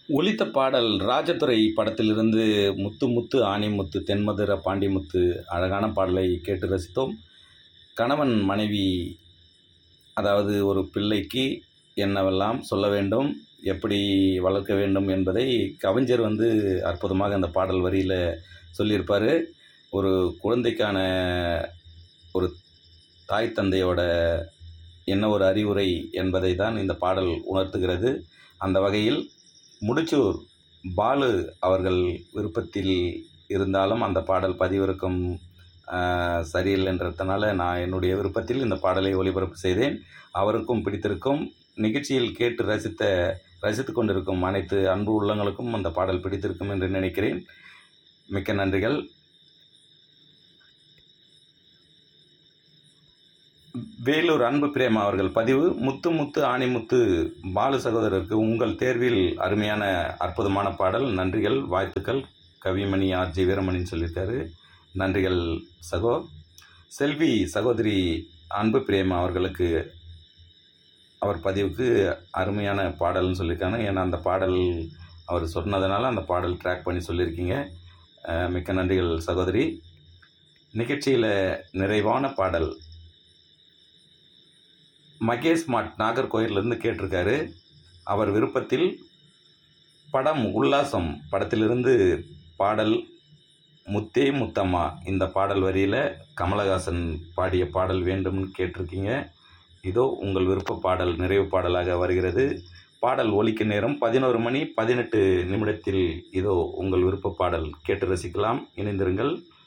ஒலித்த பாடல் ராஜதுரை படத்திலிருந்து முத்து முத்து ஆணிமுத்து தென்மதுர பாண்டிமுத்து அழகான பாடலை கேட்டு ரசித்தோம் கணவன் மனைவி அதாவது ஒரு பிள்ளைக்கு என்னவெல்லாம் சொல்ல வேண்டும் எப்படி வளர்க்க வேண்டும் என்பதை கவிஞர் வந்து அற்புதமாக அந்த பாடல் வரியில் சொல்லியிருப்பார் ஒரு குழந்தைக்கான ஒரு தாய் தந்தையோட என்ன ஒரு அறிவுரை என்பதை தான் இந்த பாடல் உணர்த்துகிறது அந்த வகையில் முடிச்சூர் பாலு அவர்கள் விருப்பத்தில் இருந்தாலும் அந்த பாடல் பதிவிறக்கம் ஆஹ், சரியில்லைன்றதுனால நான் என்னுடைய விருப்பத்தில் இந்த பாடலை ஒளிபரப்பு செய்தேன் அவருக்கும் பிடித்திருக்கும் நிகழ்ச்சியில் கேட்டு ரசித்த ரசித்து கொண்டிருக்கும் அனைத்து அன்பு உள்ளங்களுக்கும் அந்த பாடல் பிடித்திருக்கும் என்று நினைக்கிறேன் மிக்க நன்றிகள் வேலூர் அன்பு பிரேமா அவர்கள் பதிவு முத்து முத்து ஆணிமுத்து பாலு சகோதரருக்கு உங்கள் தேர்வில் அருமையான அற்புதமான பாடல் நன்றிகள் வாழ்த்துக்கள் கவிமணி ஆர்ஜி வீரமணின்னு சொல்லியிருக்காரு நன்றிகள் சகோ செல்வி சகோதரி அன்பு பிரேமா அவர்களுக்கு அவர் பதிவுக்கு அருமையான பாடல்னு சொல்லியிருக்காங்க ஏன்னா அந்த பாடல் அவர் சொன்னதுனால அந்த பாடல் ட்ராக் பண்ணி சொல்லியிருக்கீங்க அஹ் மிக்க நன்றிகள் சகோதரி நிகழ்ச்சியில் நிறைவான பாடல் மகேஷ் மாட் நாகர்கோயிலிருந்து கேட்டிருக்காரு அவர் விருப்பத்தில் படம் உல்லாசம் படத்திலிருந்து பாடல் முத்தே முத்தம்மா இந்த பாடல் வரியில் கமலஹாசன் பாடிய பாடல் வேண்டும்னு கேட்டிருக்கீங்க இதோ உங்கள் விருப்ப பாடல் நிறைவு பாடலாக வருகிறது பாடல் ஒலிக்க நேரம் பதினோரு மணி பதினெட்டு நிமிடத்தில் இதோ உங்கள் விருப்ப பாடல் கேட்டு ரசிக்கலாம் இணைந்திருங்கள்